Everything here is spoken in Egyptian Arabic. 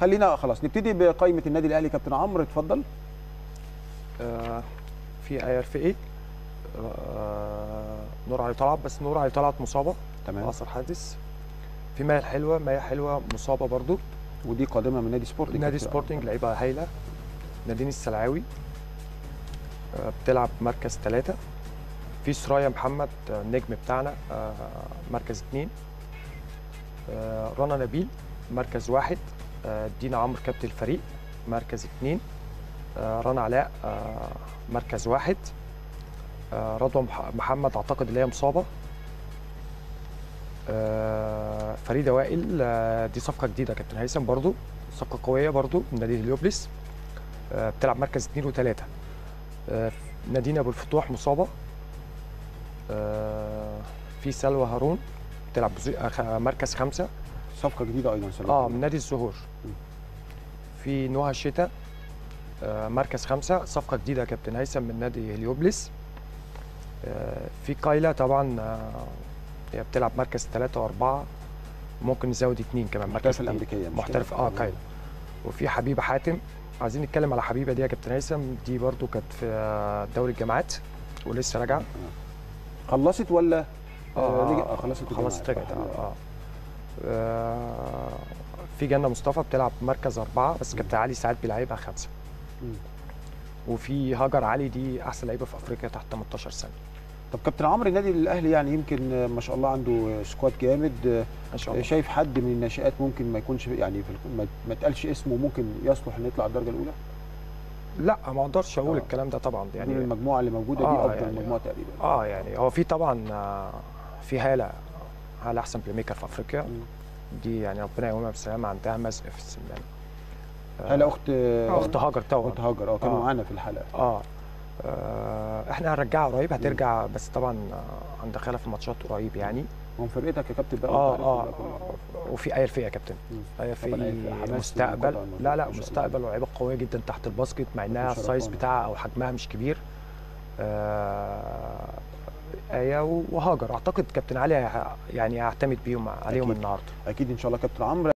خلينا خلاص نبتدي بقائمه النادي الاهلي كابتن عمرو اتفضل آه، في اي ار في اي نور علي طلعت بس نور علي طلعت مصابه تمام اثر حادث في مايا الحلوه مايا حلوه مصابه برضو ودي قادمه من نادي سبورتنج نادي كابتن. سبورتنج لعيبه هايله نادين السلعاوي آه، بتلعب مركز ثلاثة في سرايا محمد آه، النجم بتاعنا آه، مركز اثنين آه، رنا نبيل مركز واحد آه، دينا عمرو كابتن الفريق مركز اثنين آه، رنا علاء آه، مركز واحد آه، رضوى مح- محمد اعتقد اللي هي مصابه آه، فريده وائل آه، دي صفقه جديده كابتن هيثم برضو صفقه قويه برضو من نادي هليوبلس آه، بتلعب مركز اثنين وثلاثه آه، نادين ابو الفتوح مصابه آه، في سلوى هارون بتلعب بزي- آه، خ- مركز خمسه صفقه جديده ايضا سلام اه من نادي الزهور في نوها الشتاء آه، مركز خمسة صفقة جديدة يا كابتن هيثم من نادي هليوبلس آه، في كايلا طبعا آه، هي بتلعب مركز ثلاثة وأربعة ممكن نزود اتنين كمان مركز محترفه اتنين. الامريكيه مش محترف كده؟ اه كايلا وفي حبيبة حاتم عايزين نتكلم على حبيبة دي يا كابتن هيثم دي برضو كانت في آه، دوري الجامعات ولسه راجعة خلصت ولا اه رجع- آه، خلصت خلصت الجامعة. رجعت اه آه. آه، في جنة مصطفى بتلعب مركز أربعة بس كابتن علي ساعات بيلعبها خمسة مم. وفي هاجر علي دي أحسن لعيبة في أفريقيا تحت 18 سنة طب كابتن عمرو النادي الاهلي يعني يمكن آه، ما شاء الله عنده سكواد جامد آه، ما شاء الله شايف حد من الناشئات ممكن ما يكونش يعني في الك- ما- ما تقالش اسمه ممكن يصلح انه يطلع الدرجه الاولى لا ما اقدرش اقول آه. الكلام ده طبعا يعني يعني المجموعه اللي موجوده دي آه، افضل يعني- مجموعه تقريبا اه يعني هو في طبعا آه، في هالة هالة أحسن بلاي ميكر في أفريقيا مم. دي يعني ربنا يقومها بالسلامة عندها مزق في السمان هلا اخت آه، أخت هاجر طبعا اخت هاجر اه كانوا آه. معانا في الحلقه اه آه، احنا هنرجعها قريب هترجع بس طبعا آه، هندخلها في الماتشات قريب يعني هم فرقتك يا كابتن بقى اه وأنت اه عارف بقى. وفي اير فيا كابتن مم. اير طبعاً آية في فيا حماس مستقبل وقطع لا لا ما شاء الله. مستقبل ولاعيبه قويه جدا تحت الباسكت مع انها كابتن السايز شرفانة. بتاعها او حجمها مش كبير آه ايه وهاجر اعتقد كابتن علي هي- يعني هيعتمد بيهم عليهم أكيد. النهارده اكيد ان شاء الله كابتن عمرو